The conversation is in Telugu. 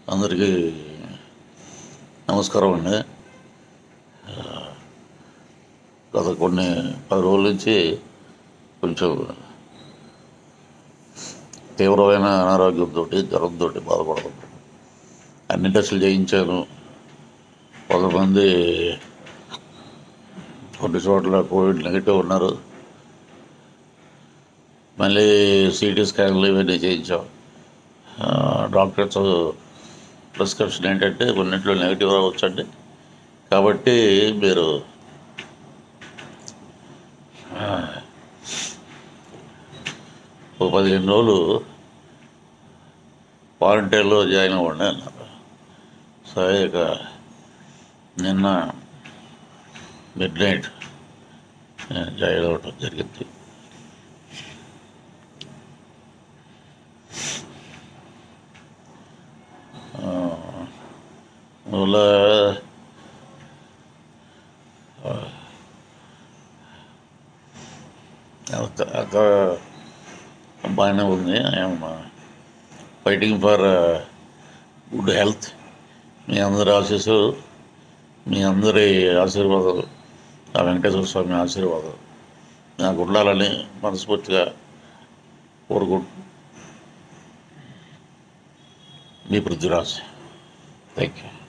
అందరికీ నమస్కారం అండి గత కొన్ని పది రోజుల నుంచి కొంచెం తీవ్రమైన అనారోగ్యంతో జ్వరంతో బాధపడుతున్నాను అన్ని టెస్టులు చేయించాను కొంతమంది కొన్ని చోట్ల కోవిడ్ నెగిటివ్ ఉన్నారు మళ్ళీ సిటీ స్కాన్లు ఇవన్నీ చేయించాం ఆ, డాక్టర్స్ ప్రిస్క్రిప్షన్ ఏంటంటే కొన్నింటిలో నెగిటివ్ రావచ్చండి కాబట్టి మీరు ఆ, ఒక పదిహేను రోజులు క్వారంటైన్లో జాయిన్ అవ్వండి అన్నారు సరే ఇక నిన్న మిడ్ నైట్ జాయిన్ అవ్వటం జరిగింది వల్ల అంత అంత బాగానే ఉంది I'm fighting for good health మీ అందరి ఆశీస్సు మీ అందరి ఆశీర్వాదాలు ఆ వెంకటేశ్వర స్వామి ఆశీర్వాదాలు నాకు ఉండాలని మనస్ఫూర్తిగా కోరుకుంటూ మీ పృథ్వీరాజ్ థ్యాంక్ యూ